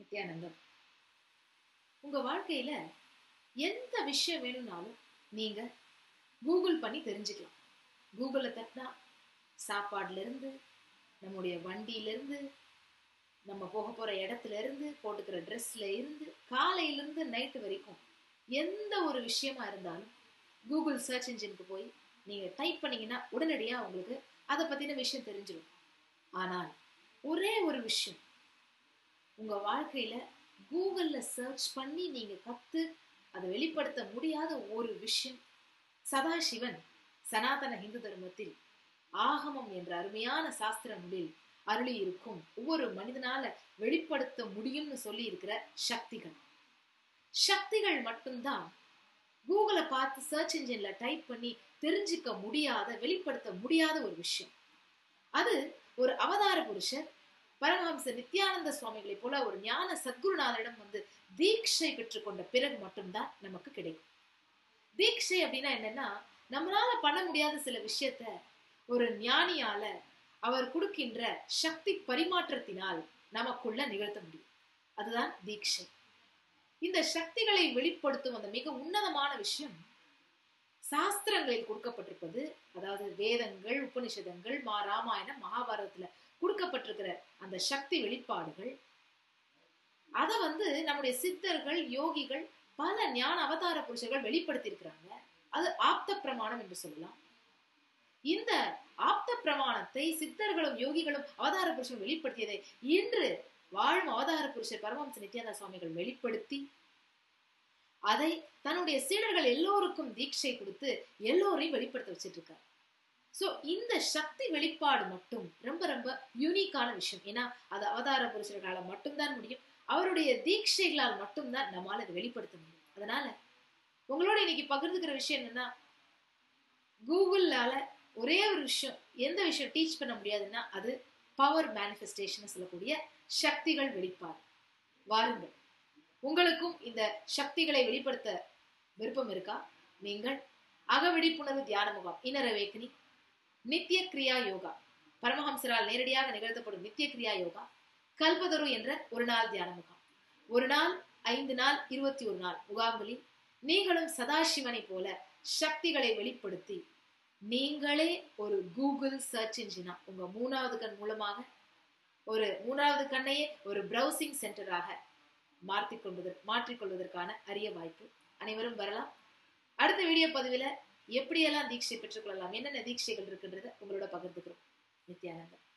நித்யானந்தம் உங்க வாழ்க்கையில எந்த விஷயம் வேணும்னாலும் நீங்க கூகுள் பண்ணி தெரிஞ்சுக்கலாம் கூகுள்ல தட்டினா சாப்பாடுல இருந்து நம்முடைய வண்டியில இருந்து நம்ம போக போற இடத்துல இருந்து போட்டுக்கிற ட்ரெஸ்ல இருந்து காலையில இருந்து நைட்டு வரைக்கும் எந்த ஒரு விஷயமா இருந்தாலும் கூகுள் சர்ச் இன்ஜினுக்கு போய் நீங்க டைப் பண்ணீங்கன்னா உடனடியா உங்களுக்கு அதை பத்தின விஷயம் தெரிஞ்சிடும் ஆனால் ஒரே ஒரு விஷயம் உங்க வாழ்க்கையில கூகுள்ல சர்ச் பண்ணி நீங்க கத்து அதை வெளிப்படுத்த முடியாத ஒரு விஷயம் சதாசிவன் சனாதன இந்து தர்மத்தில் ஆகமம் என்ற அருமையான சாஸ்திர நூலில் அருளி இருக்கும் ஒவ்வொரு மனிதனால வெளிப்படுத்த முடியும்னு சொல்லி இருக்கிற சக்திகள் சக்திகள் மட்டும்தான் கூகுளை பார்த்து சர்ச் இன்ஜின்ல டைப் பண்ணி தெரிஞ்சுக்க முடியாத வெளிப்படுத்த முடியாத ஒரு விஷயம் அது ஒரு அவதார புருஷர் பரமஹம்ச நித்யானந்த சுவாமிகளை போல ஒரு ஞான சத்குருநாதரிடம் வந்து தீட்சை பெற்றுக்கொண்ட பிறகு மட்டும்தான் நமக்கு கிடைக்கும் தீட்சை அப்படின்னா என்னன்னா நம்மளால பண்ண முடியாத சில விஷயத்த ஒரு ஞானியால அவர் கொடுக்கின்ற சக்தி பரிமாற்றத்தினால் நமக்குள்ள நிகழ்த்த முடியும் அதுதான் தீட்சை இந்த சக்திகளை வெளிப்படுத்தும் அந்த மிக உன்னதமான விஷயம் சாஸ்திரங்களில் கொடுக்கப்பட்டிருப்பது அதாவது வேதங்கள் உபனிஷதங்கள் மா ராமாயணம் மகாபாரதத்துல கொடுக்கப்பட்டிருக்கிற அந்த சக்தி வெளிப்பாடுகள் அதை வந்து நம்முடைய சித்தர்கள் யோகிகள் பல ஞான அவதார புருஷர்கள் வெளிப்படுத்தி இருக்கிறாங்க அது ஆப்த பிரமாணம் என்று சொல்லலாம் இந்த ஆப்த பிரமாணத்தை சித்தர்களும் யோகிகளும் அவதார புருஷன் வெளிப்படுத்தியதை இன்று வாழும் அவதார புருஷர் பரமஹம்ச நித்யானந்த சுவாமிகள் வெளிப்படுத்தி அதை தன்னுடைய சீடர்கள் எல்லோருக்கும் தீட்சை கொடுத்து எல்லோரையும் வெளிப்படுத்த வச்சிட்டு இருக்காரு சோ இந்த சக்தி வெளிப்பாடு மட்டும் ரொம்ப ரொம்ப யூனிக்கான விஷயம் ஏன்னா அது அவதார புருஷர்களால மட்டும்தான் முடியும் அவருடைய தீட்சைகளால் மட்டும்தான் நம்மால அதை வெளிப்படுத்த முடியும் அதனால உங்களோட இன்னைக்கு பகிர்ந்துக்கிற விஷயம் என்னன்னா கூகுளால ஒரே ஒரு விஷயம் எந்த விஷயம் டீச் பண்ண முடியாதுன்னா அது பவர் மேனிஃபெஸ்டேஷன் சொல்லக்கூடிய சக்திகள் வெளிப்பாடு வாருங்கள் உங்களுக்கும் இந்த சக்திகளை வெளிப்படுத்த விருப்பம் இருக்கா நீங்கள் அகவிழிப்புணர்வு தியான முகாம் இன்னர் அவேக்கனி நித்திய கிரியா யோகா பரமஹம்சரால் நேரடியாக நிகழ்த்தப்படும் நித்திய கிரியா யோகா கல்பதரு என்ற ஒரு நாள் தியான முகாம் ஒரு நாள் ஐந்து நாள் இருபத்தி ஒரு நாள் முகாம்களில் நீங்களும் சதாசிவனை போல சக்திகளை வெளிப்படுத்தி நீங்களே ஒரு கூகுள் சர்ச் இன்ஜினா உங்க மூணாவது கண் மூலமாக ஒரு மூணாவது கண்ணையே ஒரு பிரவுசிங் சென்டராக மாற்றிக்கொள்வதற் மாற்றிக்கொள்வதற்கான அரிய வாய்ப்பு அனைவரும் வரலாம் அடுத்த வீடியோ பதிவில் எப்படியெல்லாம் தீட்சை பெற்றுக்கொள்ளலாம் என்னென்ன தீட்சைகள் இருக்குன்றத உங்களோட பகிர்ந்துக்கிறோம் நித்யானந்தம்